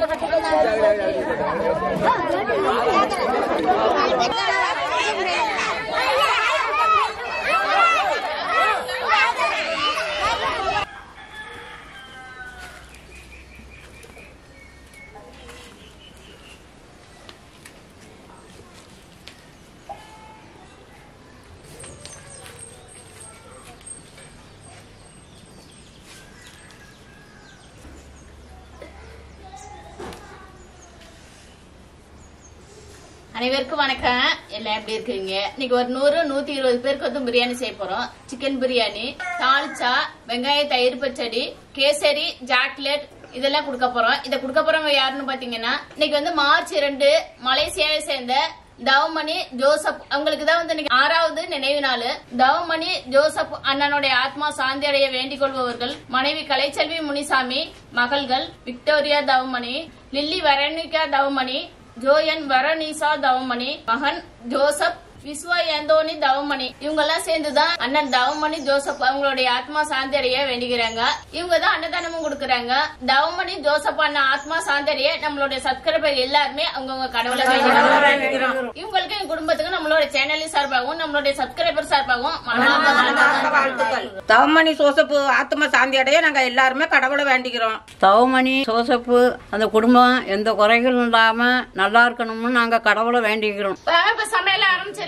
அனைவருக்கும் வணக்கம் எல்லாம் எப்படி இருக்கீங்க இன்னைக்கு ஒரு நூறு நூத்தி இருபது பேருக்கு வந்து பிரியாணி செய்ய போறோம் சிக்கன் பிரியாணி தால்ச்சா வெங்காய தயிர் பச்சடி கேசரி சாக்லேட் இதெல்லாம் கொடுக்க போறோம் இதை கொடுக்க போறவங்க யாருன்னு பாத்தீங்கன்னா இன்னைக்கு வந்து மார்ச் இரண்டு மலேசியாவை சேர்ந்த தவமணி ஜோசப் அவங்களுக்கு தான் வந்து இன்னைக்கு ஆறாவது நினைவு நாள் தவமணி ஜோசப் அண்ணனுடைய ஆத்மா சாந்தி அடைய வேண்டிக் கொள்பவர்கள் மனைவி கலைச்செல்வி முனிசாமி மகள்கள் Victoria Thavamani Lilly Varanika Thavamani Joan Varanisa Thavamani மகன் ஜோசப் விஸ்வா ஏந்தோனி தவமணி இவங்க எல்லாம் சேர்ந்துதான் அண்ணன் தவமணி ஜோசப் அவங்களுடைய ஆத்மா சாந்தி அடைய வேண்டிக்கிறாங்க இவங்க தான் அன்னதானமும் கொடுக்கறாங்க தவமணி ஜோசப் அண்ணன் ஆத்மா சாந்தி அடைய நம்மளுடைய சப்ஸ்கிரைபர் எல்லாருமே அவங்கவுங்க கடவுளை வேண்டிக்கிறாங்க இவங்களுக்கு எங்க குடும்பத்துக்கு நம்மளோட சேனலின் சார்பாகவும் நம்மளுடைய சப்ஸ்கிரைபர் சார்பாகவும் மனமார்ந்த வாழ்த்துக்கள். தவமணி சோசப்பு ஆத்ம சாந்தி அடைய நாங்க எல்லாருமே கடவுளை வேண்டிக்கிறோம் தவமணி சோசப்பு அந்த குடும்பம் எந்த குறைகளும் இல்லாம நல்லா இருக்கணும்னு நாங்க கடவுளை வேண்டிக்கிறோம் இப்ப இப்ப சமையல ஆரம்பிச்சிடலாம்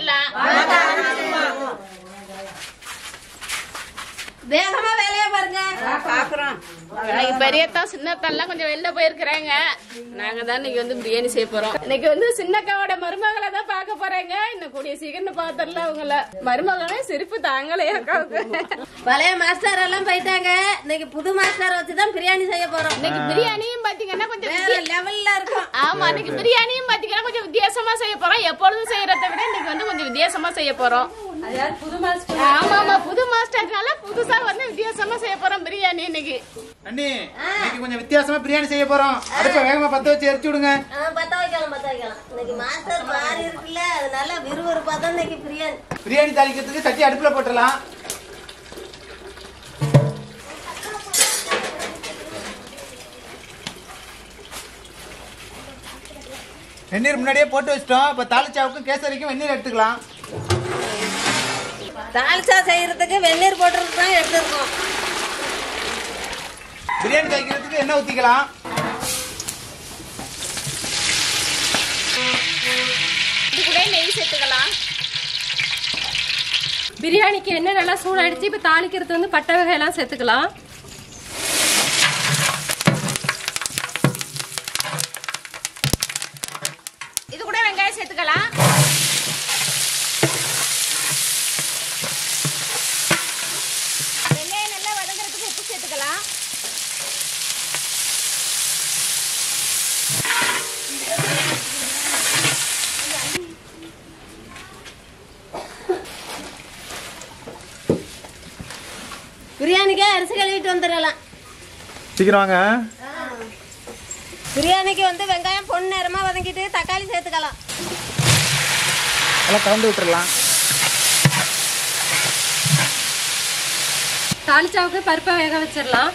வேகமா வேலையா பாருங்க பாக்குறோம் இன்னைக்கு பெரியத்தா சின்னத்தா எல்லாம் கொஞ்சம் வெளில போயிருக்கிறாங்க நாங்க தான் இன்னைக்கு வந்து பிரியாணி செய்ய போறோம் இன்னைக்கு வந்து சின்னக்காவோட மருமகளை தான் பார்க்க போறேங்க இன்னும் கூடிய சீக்கிரம் பாத்திரல அவங்கள மருமகளே சிரிப்பு தாங்கலையே அக்காவுக்கு பழைய மாஸ்டர் எல்லாம் போயிட்டாங்க இன்னைக்கு புது மாஸ்டர் வச்சுதான் பிரியாணி செய்ய போறோம் இன்னைக்கு பிரியாணியும் பாத்தீங்கன்னா கொஞ்சம் வேற வித்தியா- லெவல்ல இருக்கும் ஆமா இன்னைக்கு பிரியாணியும் பாத்தீங்கன்னா கொஞ்சம் வித்தியாசமா செய்ய போறோம் எப்பொழுதும் செய்யறத விட இன்னைக்கு வந்து கொஞ்சம் வித்தியாசமா செய்ய போறோம் ஆமா ஆமா புது மாஸ்டர்னால புதுசா வந்து வித்தியாசமா செய்ய போறோம் பிரியாணி இன்னைக்கு அண்ணி இன்னைக்கு கொஞ்சம் வித்தியாசமா பிரியாணி செய்ய போறோம் அடுப்ப வேகமா பத்த வச்சு எரிச்சு விடுங்க ஆ, பத்த வைக்கலாம் பத்த வைக்கலாம் இன்னைக்கு மாஸ்டர் மாறி இருக்குல்ல அதனால விறுவிறுப்பா தான் இன்னைக்கு பிரியாணி பிரியாணி தாளிக்கிறதுக்கு சட்டி அடுப்புல போட்டுடலாம் வெந்நீர் முன்னாடியே போட்டு வச்சிட்டோம் இப்ப தாளிச்சாவுக்கும் கேசரிக்கும் வெந்நீர் எடுத்துக்கலாம் தால்சா செய்யறதுக்கு வெந்நீர் போட்டுருக்கு தான் எடுத்துருக்கோம் பிரியாணி தாளிக்கிறதுக்கு எண்ணெய் ஊத்திக்கலாம் இது கூட நெய் சேர்த்துக்கலாம் பிரியாணிக்கு எண்ணெய் நல்லா சூடாயிடுச்சு இப்போ தாளிக்கிறது வந்து பட்டை வகையெல்லாம் சேர்த்துக்கலாம் இது கூட வெங்காயம் சேர்த்துக்கலாம் வெங்காயம் நல்லா வதங்குறதுக்கு உப்பு சேர்த்துக்கலாம் பிரியாணிக்கே அரிசி கழுவிட்டு வந்துடலாம் சீக்கிரம் வாங்க பிரியாணிக்கு வந்து வெங்காயம் பொன் நேரமா வதங்கிட்டு தக்காளி சேர்த்துக்கலாம் நல்லா கலந்து விட்டுறலாம் தாளிச்சாவுக்கு பருப்பை வேக வச்சிடலாம்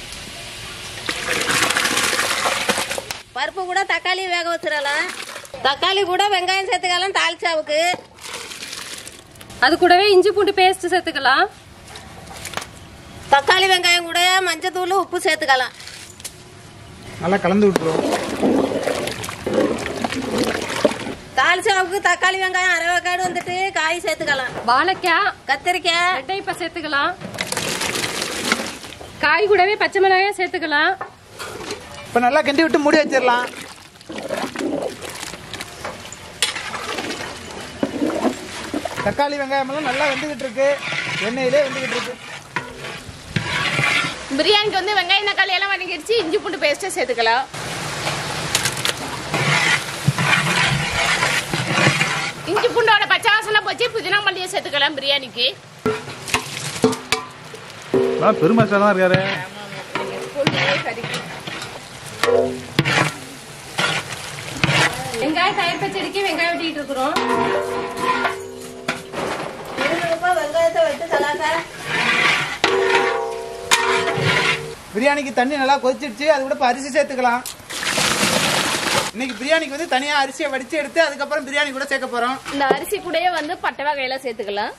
பருப்பு கூட தக்காளி வேக வச்சிடலாம் தக்காளி கூட வெங்காயம் சேர்த்துக்கலாம் தால்ச்சாவுக்கு அது கூடவே இஞ்சி பூண்டு பேஸ்ட் சேர்த்துக்கலாம் தக்காளி வெங்காயம் கூட மஞ்சத்தூள் உப்பு சேர்த்துக்கலாம் நல்லா கலந்து விட்டுருவோம் தால்ச்சாவுக்கு தக்காளி வெங்காயம் அரை வேக்காடு வந்துட்டு காய் சேர்த்துக்கலாம் வாழைக்காய் கத்திரிக்காய் ரெட்டைப்பை சேர்த்துக்கலாம் காய் கூடவே பச்சை மிளகாயும் சேர்த்துக்கலாம் இப்ப நல்லா கிண்டி விட்டு மூடி வச்சிடலாம் தக்காளி வெங்காயம் எல்லாம் நல்லா வெந்துகிட்டு இருக்கு எண்ணெயிலே வெந்துகிட்டு இருக்கு பிரியாணிக்கு வந்து வெங்காயம் தக்காளி எல்லாம் வதங்கிடுச்சு இஞ்சி பூண்டு பேஸ்ட்டை சேர்த்துக்கலாம் இஞ்சி பூண்டோட பச்சை வாசனை போச்சு புதினா மல்லியை சேர்த்துக்கலாம் பிரியாணிக்கு பெருமாச்சா தான் இருக்காரு வெங்காயம் தயிர் பச்சடிக்கு வெங்காயம் வெட்டிட்டு இருக்கிறோம் வெங்காயத்தை வச்சு சலாக்கா பிரியாணிக்கு தண்ணி நல்லா கொதிச்சிடுச்சு அது கூட இப்ப அரிசி சேர்த்துக்கலாம் இன்னைக்கு பிரியாணிக்கு வந்து தனியா அரிசியை வடிச்சு எடுத்து அதுக்கப்புறம் பிரியாணி கூட சேர்க்க போறோம் இந்த அரிசி கூடயே வந்து பட்டை வகையெல்லாம் சேர்த்துக்கலாம்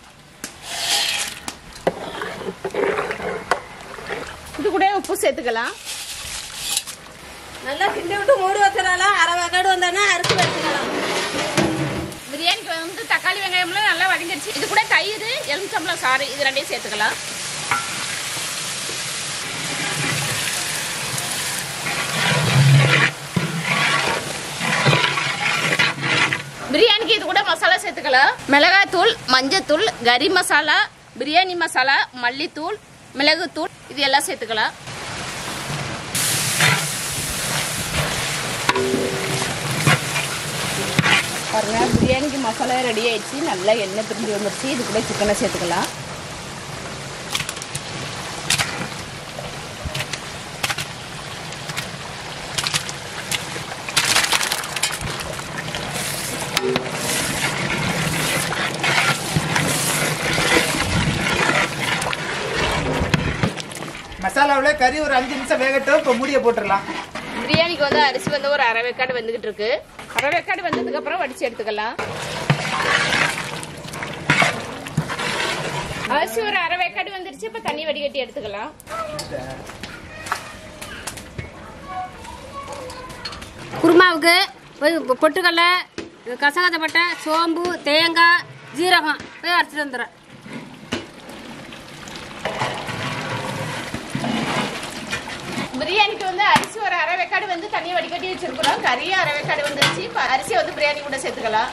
இது கூட உப்பு சேர்த்துக்கலாம் நல்லா கிண்டி விட்டு மூடி வச்சிடலாம் அரை வேக்காடு வந்தானா அரிசி வச்சுக்கலாம் பிரியாணிக்கு வந்து தக்காளி வெங்காயம்லாம் நல்லா வதங்கிடுச்சு இது கூட தயிர் எலுமிச்சம்பளம் சாறு இது ரெண்டையும் சேர்த்துக்கலாம் பிரியாணிக்கு இது கூட மசாலா சேர்த்துக்கலாம் மிளகாய்த்தூள் மஞ்சத்தூள் கறி மசாலா பிரியாணி மசாலா மல்லித்தூள் மிளகுத்தூள் இது எல்லாம் சேர்த்துக்கலாம் பாருங்க பிரியாணிக்கு மசாலா ரெடி ஆயிடுச்சு நல்லா எண்ணெய் பிரிஞ்சு வந்துருச்சு இது கூட சிக்கனை சேர்த்துக்கலாம் மசாலாவில் கறி ஒரு அஞ்சு நிமிஷம் வேகட்டும் இப்போ மூடியை போட்டுடலாம் பிரியாணிக்கு வந்து அரிசி வந்து ஒரு அரை வேக்காடு வந்துகிட்டு இருக்கு அரை வேக்காடு வந்ததுக்கு அப்புறம் வடிச்சு எடுத்துக்கலாம் அரிசி ஒரு அரை வேக்காடு வந்துருச்சு இப்ப தண்ணி வடிகட்டி எடுத்துக்கலாம் குருமாவுக்கு போய் பொ- பொட்டுக்கடலை இது கசகசப்பட்டை சோம்பு தேங்காய் ஜீரகம் போய் அரைச்சிட்டு வந்துடுறேன் பிரியாணிக்கு வந்து அரிசி ஒரு அரை வேக்காடு வந்து தண்ணி வடிகட்டி வச்சிருக்கிறோம் கறியும் அரை வேக்காடு வந்துருச்சு இப்ப அரிசியை வந்து பிரியாணி கூட சேர்த்துக்கலாம்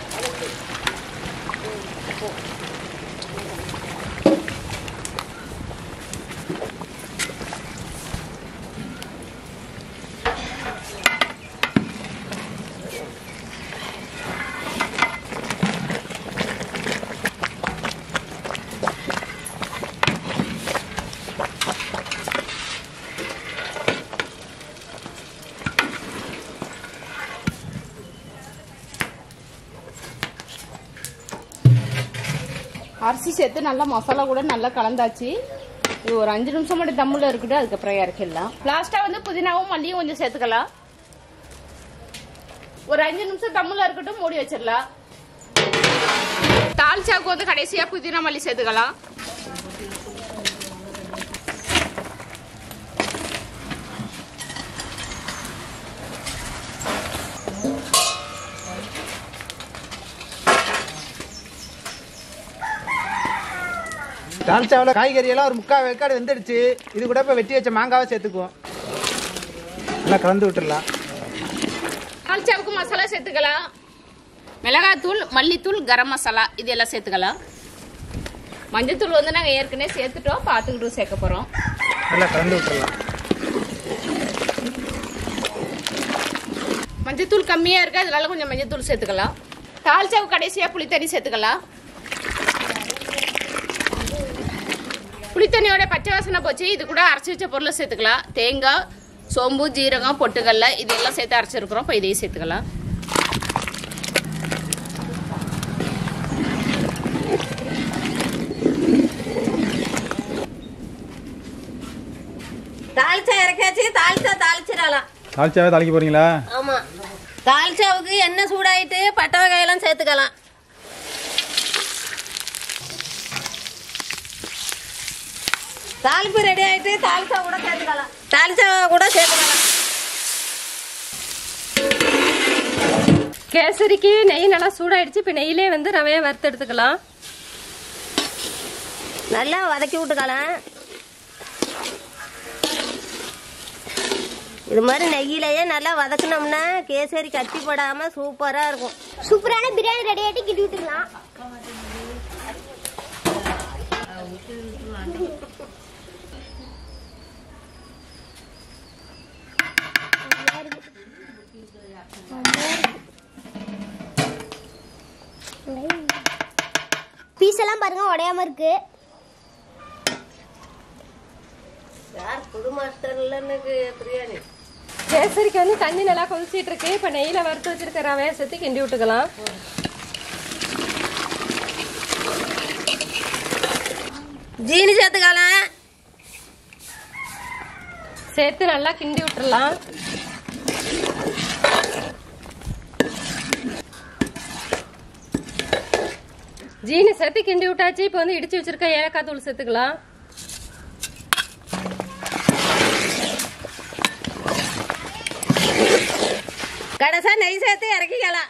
அரிசி சேர்த்து நல்லா மசாலா கூட நல்லா கலந்தாச்சு இது ஒரு அஞ்சு நிமிஷம் மட்டும் தம்முல இருக்கட்டும் அதுக்கப்புறம் இறக்கிடலாம் லாஸ்டா வந்து புதினாவும் மல்லியும் கொஞ்சம் சேர்த்துக்கலாம் ஒரு அஞ்சு நிமிஷம் தம்முல இருக்கட்டும் மூடி வச்சிடலாம் தால்ச்சாவுக்கு வந்து கடைசியா புதினா மல்லி சேர்த்துக்கலாம் தால்ச்சாவில் காய்கறி எல்லாம் ஒரு முக்கால் வேக்காடு வெந்துடுச்சு இது கூட இப்போ வெட்டி வச்ச மாங்காவை சேர்த்துக்குவோம் நல்லா கலந்து விட்டுடலாம் தால்ச்சாவுக்கு மசாலா சேர்த்துக்கலாம் மிளகாத்தூள் மல்லித்தூள் கரம் மசாலா இது எல்லாம் சேர்த்துக்கலாம் மஞ்சத்தூள் வந்து நாங்கள் ஏற்கனவே சேர்த்துட்டோம் பார்த்துக்கிட்டும் சேர்க்க போகிறோம் நல்லா கலந்து விட்டுடலாம் மஞ்சத்தூள் கம்மியாக இருக்கு அதனால கொஞ்சம் மஞ்சத்தூள் சேர்த்துக்கலாம் தால்ச்சாவு கடைசியாக புளித்தண்ணி சேர்த்துக்கலாம் புளித்தண்ணியோட பச்சை வாசனை போச்சு இது கூட அரைச்சி வச்ச பொருளை சேர்த்துக்கலாம் தேங்காய் சோம்பு ஜீரகம் பொட்டுக்கடலை இது எல்லாம் சேர்த்து அரைச்சிருக்கிறோம் இப்போ இதையும் சேர்த்துக்கலாம் தாளிச்சா இறக்காச்சு தாளிச்சா தாளிச்சிடலாம் தாளிச்சாவே தாளிக்க போறீங்களா ஆமா தாளிச்சாவுக்கு எண்ணெய் சூடாயிட்டு பட்டை வகையெல்லாம் சேர்த்துக்கலாம் தாளிப்பு ரெடி ஆயிட்டு தாளிச்சா கூட சேர்த்துக்கலாம் தாளிச்சா கூட சேர்த்துக்கலாம் கேசரிக்கு நெய் நல்லா சூடாயிடுச்சு இப்போ நெய்யிலே வந்து ரவையை வறுத்து எடுத்துக்கலாம் நல்லா வதக்கி விட்டுக்கலாம் இது மாதிரி நெய்யிலேயே நல்லா வதக்குனோம்னா கேசரி கட்டி போடாம சூப்பரா இருக்கும் சூப்பரான பிரியாணி ரெடி ஆகிட்டு கிண்டி விட்டுக்கலாம் பீஸ் எல்லாம் பாருங்க உடையாம இருக்கு யார் புது மாஸ்டர்ல பிரியாணி கேசரிக்கு வந்து தண்ணி நல்லா கொதிச்சிட்டு இருக்கு இப்போ நெய்யில் வறுத்து வச்சிருக்க ரவையை சேர்த்து கிண்டி விட்டுக்கலாம் ஜீனி சேர்த்துக்கலாம் சேர்த்து நல்லா கிண்டி விட்டுறலாம் ஜீனி சேர்த்து கிண்டி விட்டாச்சு இப்போ வந்து இடிச்சு வச்சிருக்க ஏலக்காய் தூள் சேர்த்துக்கலாம் கடைசா நெய் சேர்த்து இறக்கிக்கலாம்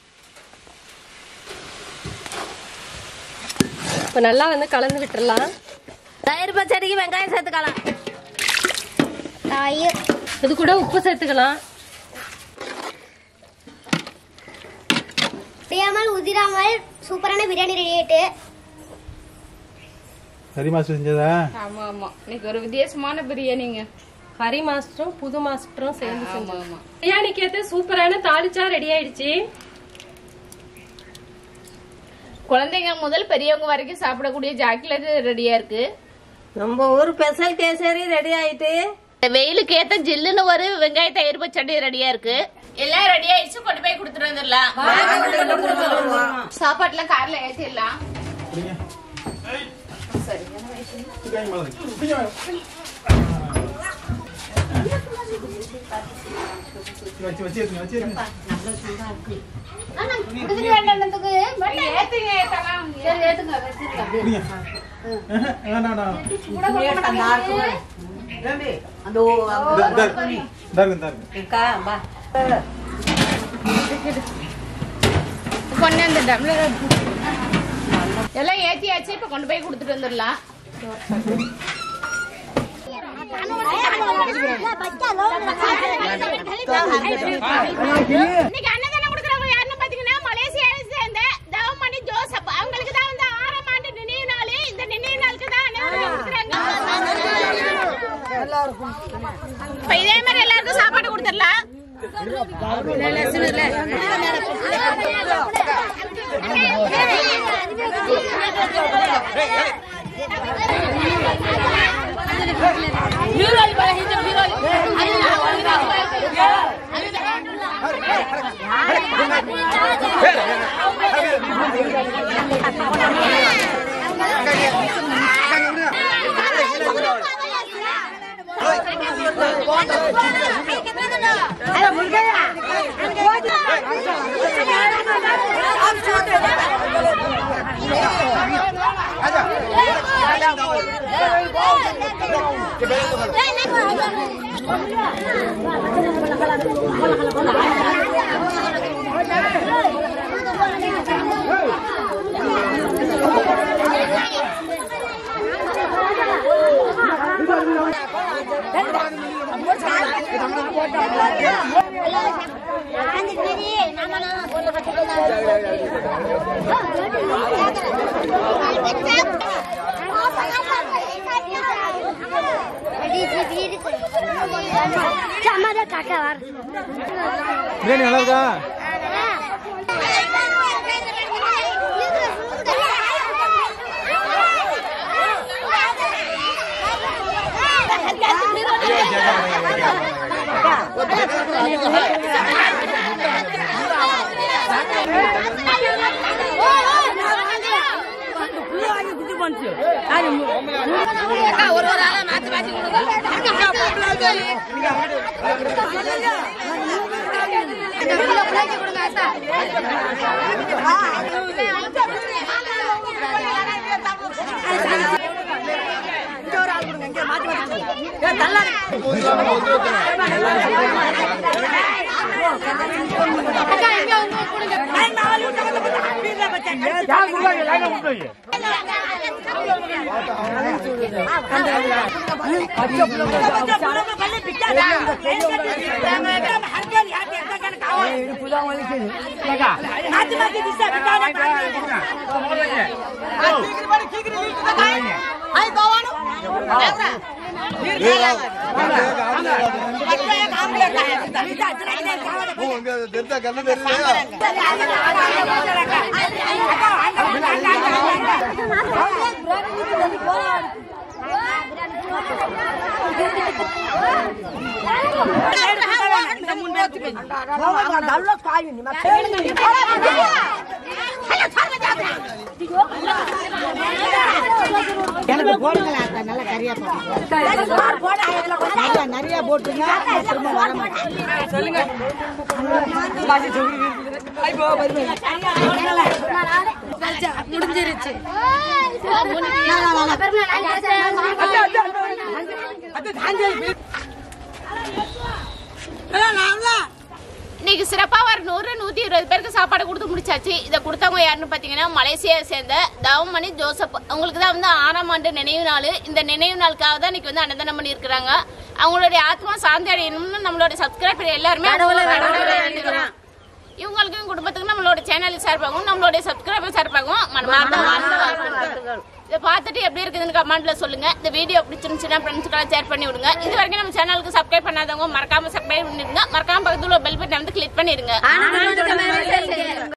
இப்போ நல்லா வந்து கலந்து விட்டுறலாம் தயிர் பச்சடிக்கு வெங்காயம் சேர்த்துக்கலாம் தயிர் இது கூட உப்பு சேர்த்துக்கலாம் உடையாமல் உதிராமல் சூப்பரான பிரியாணி ரெடி ஆயிட்டு சரி மாஸ்டர் செஞ்சதா ஆமா ஆமா இன்னைக்கு ஒரு வித்தியாசமான பிரியாணிங்க ஹரி மாஸ்டரும் புது மாஸ்டரும் சேர்ந்து செஞ்சோம் பிரியாணிக்கு ஏற்ற சூப்பரான தாளிச்சா ரெடி ஆயிடுச்சு குழந்தைங்க முதல் பெரியவங்க வரைக்கும் சாப்பிடக்கூடிய சாக்லேட் ரெடியா இருக்கு நம்ம ஊர் ஸ்பெஷல் கேசரி ரெடி ஆயிட்டு இந்த வெயிலுக்கு ஏத்த ஜில்லுன்னு ஒரு வெங்காய தயிர் பச்சடி ரெடியா இருக்கு எல்லாம் ரெடி ஆயிடுச்சு கொண்டு போய் கொடுத்துட்டு வந்துடலாம் சாப்பாட்டுலாம் கார்ல ஏத்திடலாம் வச்சு வச்சிருங்க வச்சிருங்க ஏத்துங்க ஏத்தலாம் குடிங்க வேண்டாம் வேண்டாம் இந்த- இந்த இருக்கு, இந்த இருக்கு. கொண்டு அந்த டம்ளர் எல்லாம் ஏத்தியாச்சு இப்ப கொண்டு போய் கொடுத்துட்டு வந்துடலாம் இன்னைக்கு அன்னதானம் கொடுக்குறவங்க யாருன்னு பாத்தீங்கன்னா மலேசியாவை சேர்ந்த தவமணி ஜோசப் அவங்களுக்கு தான் வந்து ஆறாம் ஆண்டு நினைவு நாள் இந்த நினைவு நாளுக்கு தான் அன்னதானம் கொடுக்குறாங்க இப்ப இதே மாதிரி எல்லாருக்கும் சாப்பாடு கொடுத்துடலாம் காக்கா வர பிரியாணி நல்லா இருக்கா ஒரு ஒரு ஆளா மாத்தி மாத்தி எனக்கு போடுங்களேன் அத்தை, நல்லா கறியா போடுங்க. நிறைய போட்டுருங்க திரும்ப வர மாட்டேன் சொல்லுங்க முடிஞ்சிருச்சு இன்னைக்கு சிறப்பா ஒரு நூறு நூத்தி இருபது பேருக்கு சாப்பாடு கொடுத்து முடிச்சாச்சு இதை கொடுத்தவங்க யாருன்னு பாத்தீங்கன்னா மலேசியாவை சேர்ந்த தவமணி ஜோசப் அவங்களுக்கு தான் வந்து ஆறாம் ஆண்டு நினைவு நாள் இந்த நினைவு நாளுக்காக தான் இன்னைக்கு வந்து அன்னதானம் பண்ணி இருக்கிறாங்க அவங்களுடைய ஆத்மா சாந்தி அடையணும்னு நம்மளோட சப்ஸ்கிரைபர் எல்லாருமே வேண்டிக்கிறோம். இவங்களுக்கும் குடும்பத்துக்கும் நம்மளோட சேனல் சார்பாகவும் நம்மளுடைய சப்ஸ்கிரைபர் சார்பாகவும் மனமார்ந்த வாழ்த்துக்கள். இதை பார்த்துட்டு எப்படி இருக்குதுன்னு கமெண்ட்ல சொல்லுங்க இந்த வீடியோ பிடிச்சிருந்துச்சுன்னா ஃப்ரெண்ட்ஸ்க்கெல்லாம் ஷேர் பண்ணி விடுங்க இது வரைக்கும் நம்ம சேனலுக்கு சப்ஸ்கிரைப் பண்ணாதவங்க மறக்காம சப்ஸ்கிரைப் பண்ணிருங்க மறக்காம பக்கத்துல பெல் பட்டன் வந்து கிளிக் பண்ணிருங்க